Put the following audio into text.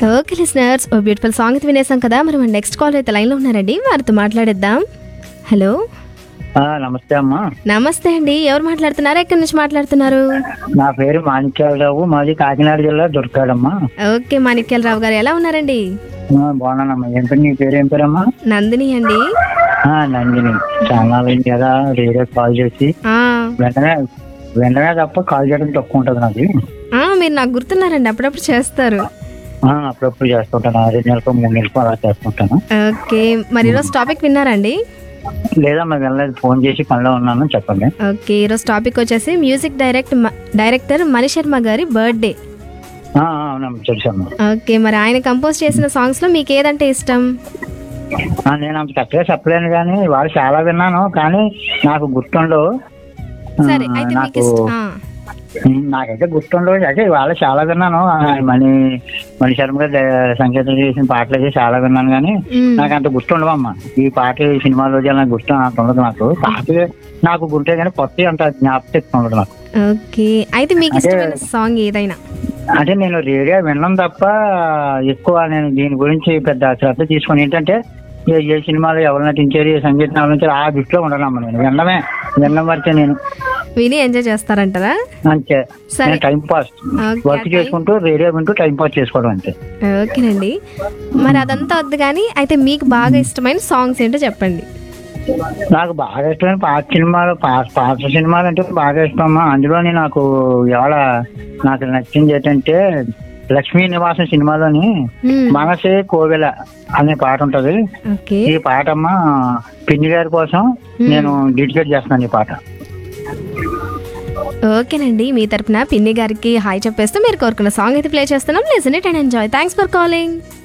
Okay listeners ఓ beautiful song అయితే వినేసాం కదా మరి మన నెక్స్ట్ కాల్ అయితే లైన్లో ఉన్నారండి వారితో మాట్లాడేద్దాం హలో ఆ, నమస్తే అమ్మా నమస్తే అండి ఎవరు మాట్లాడుతున్నారు ఎక్కడి నుంచి మాట్లాడుతున్నారు నా పేరు మాణిక్యాలరావు మాది కాకినాడ జిల్లా దుర్గాడమ్మా ఓకే మాణిక్యాలరావు గారు ఎలా ఉన్నారండి ఆ, బాగున్నానమ్మా ఏం పేరు నీ పేరు ఏం పేరమ్మా నందిని అండి ఆ, నందిని చాలా అయింది కదా రేడియో కాల్ చేసి ఆ, వెంటనే వెంటనే తప్ప కాల్ చేయడం తక్కువ ఉంటుంది నాకు ఆ, మీరు నాకు గుర్తున్నారండి అప్పుడప్పుడు చేస్తారు ఆ, అప్పుడప్పుడు చేస్తుంటాను ఆ రెండు నెలలకు మూడు నెలలకు అలా చేస్తుంటాను ఓకే మరి ఈరోజు టాపిక్ విన్నారండి లేదమ్మా వెళ్ళలేదు ఫోన్ చేసి పనిలో ఉన్నాను చెప్పండి ఓకే ఈరోజు టాపిక్ వచ్చేసి music direct director Mani Sharma గారి బర్త్డే ఆ, ఆ, అవునమ్మా తెలుసమ్మా ఓకే మరి ఆయన కంపోజ్ చేసిన సాంగ్స్ లో మీకు ఏదంటే ఇష్టం ఆ, నేను అంత కరెక్ట్గా చెప్పలేను కానీ వాళ్ళు చాలా విన్నాను కానీ నాకు గుర్తుండవు ఆ, సరే అయితే మీకు నాకు ఇష్టం ఆ, ఉమ్, నాకైతే గుర్తుండవు అయితే వాళ్ళ చాలా విన్నాను ఆ, మణి మణి శర్మ గారు ద- సంగీతం చేసిన పాటలు అయితే చాలా విన్నాను కానీ మ్మ్. నాకు అంత గుర్తుండవమ్మా ఈ పాట ఈ సినిమాలో నాకు గుర్తు అంత ఉండదు నాకు పాట నాకు గుర్తే కానీ కొత్త అంత జ్ఞాపకం ఉండదు నాకు ఓకే అయితే మీకు ఇష్టమైన సాంగ్ ఏదైనా అంటే నేను రేడియో విన్నాం తప్ప ఎక్కువ నేను దీని గురించి పెద్ద శ్రద్ధ తీసుకొని ఏంటంటే ఏ ఏ సినిమాలో ఎవరు నటించారు ఏ సంగీతం ఎవరు నటించారు ఆ దృష్టిలో ఉండనమ్మా నేను వినడమే వినడం వరకే నేను విని ఎంజాయ్ చేస్తారంటారా అంతే సరే. నేను time pass okay, work time- చేసుకుంటూ రేడియో వింటూ టైం పాస్ చేసుకోవడం అంతే ఓకేనండి మరి అదంతా వద్దు కానీ అయితే మీకు బాగా ఇష్టమైన సాంగ్స్ ఏంటో చెప్పండి నాకు బాగా ఇష్టమైన పాత సినిమాలు పాత పాత సినిమాలు అంటే బాగా ఇష్టం అమ్మా అందులోని నాకు ఎవడ నాకు నచ్చింది ఏంటంటే లక్ష్మీ నివాసం సినిమాలోని మ్మ్. మనసే కోవెల అనే పాట ఉంటది ఓకే ఈ పాట అమ్మ పిన్ని గారి కోసం నేను డెడికేట్ చేస్తున్నాను ఈ పాట ఓకేనండి మీ తరపున పిన్ని గారికి హాయ్ చెప్పేస్తూ మీరు కోరుకున్న సాంగ్ అయితే ప్లే చేస్తున్నాం listen it and enjoy thanks for calling